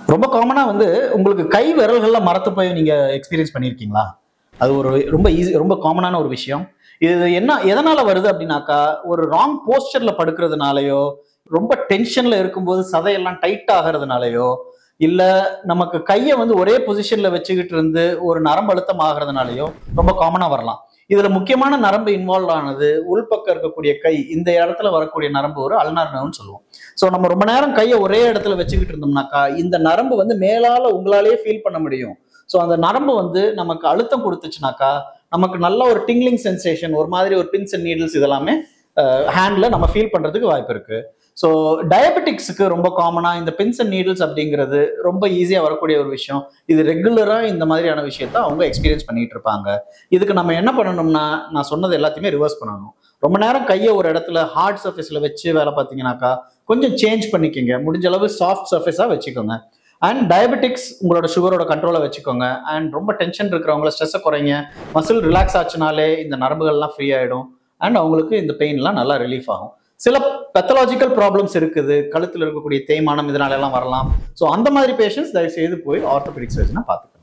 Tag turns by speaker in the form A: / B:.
A: ரொம்ப காமனா வந்து உங்களுக்கு கை விரல்கள்ல மரத்து போய் நீங்க எக்ஸ்பீரியன்ஸ் பண்ணியிருக்கீங்களா அது ஒரு ரொம்ப ஈஸி ரொம்ப காமனான ஒரு விஷயம் இது என்ன எதனால வருது அப்படின்னாக்கா ஒரு ராங் போஸ்டர்ல படுக்கிறதுனாலயோ ரொம்ப டென்ஷன்ல இருக்கும்போது சதையெல்லாம் டைட் ஆகிறதுனாலயோ இல்ல நமக்கு கையை வந்து ஒரே பொசிஷன்ல வச்சுக்கிட்டு இருந்து ஒரு நரம்பு அழுத்தம் ஆகிறதுனாலயோ ரொம்ப காமனா வரலாம் இதுல முக்கியமான நரம்பு இன்வால்வ் ஆனது உள்பக்கம் இருக்கக்கூடிய கை இந்த இடத்துல வரக்கூடிய நரம்பு ஒரு அல்னார் நர்வ்னு சொல்லுவோம் ஸோ நம்ம ரொம்ப நேரம் கையை ஒரே இடத்துல வச்சுக்கிட்டு இருந்தோம்னாக்கா இந்த நரம்பு வந்து மேலால உங்களாலேயே ஃபீல் பண்ண முடியும் ஸோ அந்த நரம்பு வந்து நமக்கு அழுத்தம் கொடுத்துச்சுனாக்கா நமக்கு நல்ல ஒரு டிங்லிங் சென்சேஷன் ஒரு மாதிரி ஒரு பின்ஸ் அண்ட் நீடில்ஸ் இதெல்லாமே ஹேண்ட்ல நம்ம ஃபீல் பண்றதுக்கு வாய்ப்பு இருக்கு ஸோ டயபெட்டிக்ஸுக்கு ரொம்ப காமனாக இந்த பின்ஸ் அண்ட் நீடில்ஸ் அப்படிங்கிறது ரொம்ப ஈஸியாக வரக்கூடிய ஒரு விஷயம் இது ரெகுலராக இந்த மாதிரியான விஷயத்த அவங்க எக்ஸ்பீரியன்ஸ் பண்ணிட்டு இருப்பாங்க இதுக்கு நம்ம என்ன பண்ணணும்னா நான் சொன்னது எல்லாத்தையுமே ரிவர்ஸ் பண்ணணும் ரொம்ப நேரம் கையை ஒரு இடத்துல ஹார்ட் சர்ஃபேஸில் வச்சு வேலை பார்த்தீங்கன்னாக்கா கொஞ்சம் சேஞ்ச் பண்ணிக்கோங்க முடிஞ்ச அளவு சாஃப்ட் சர்ஃபேஸாக வச்சுக்கோங்க அண்ட் டயபெட்டிக்ஸ் உங்களோட சுகரோட கண்ட்ரோலை வச்சுக்கோங்க அண்ட் ரொம்ப டென்ஷன் இருக்கிறவங்கள ஸ்ட்ரெஸ்ஸை குறைங்க மசில் ரிலாக்ஸ் ஆச்சுனாலே இந்த நரம்புகள்லாம் ஃப்ரீ ஆகிடும் அண்ட் அவங்களுக்கு இந்த பெயின்லாம் நல்லா ரிலீஃப் ஆகும் சில பெத்தலாஜிக்கல் ப்ராப்ளம்ஸ் இருக்குது கழுத்தில் இருக்கக்கூடிய தேய்மானம் இதனால எல்லாம் வரலாம் ஸோ அந்த மாதிரி பேஷண்ட்ஸ் தயவு செய்து போய் ஆர்த்தோபெடிக் சர்ஜனை பார்த்துக்கோங்க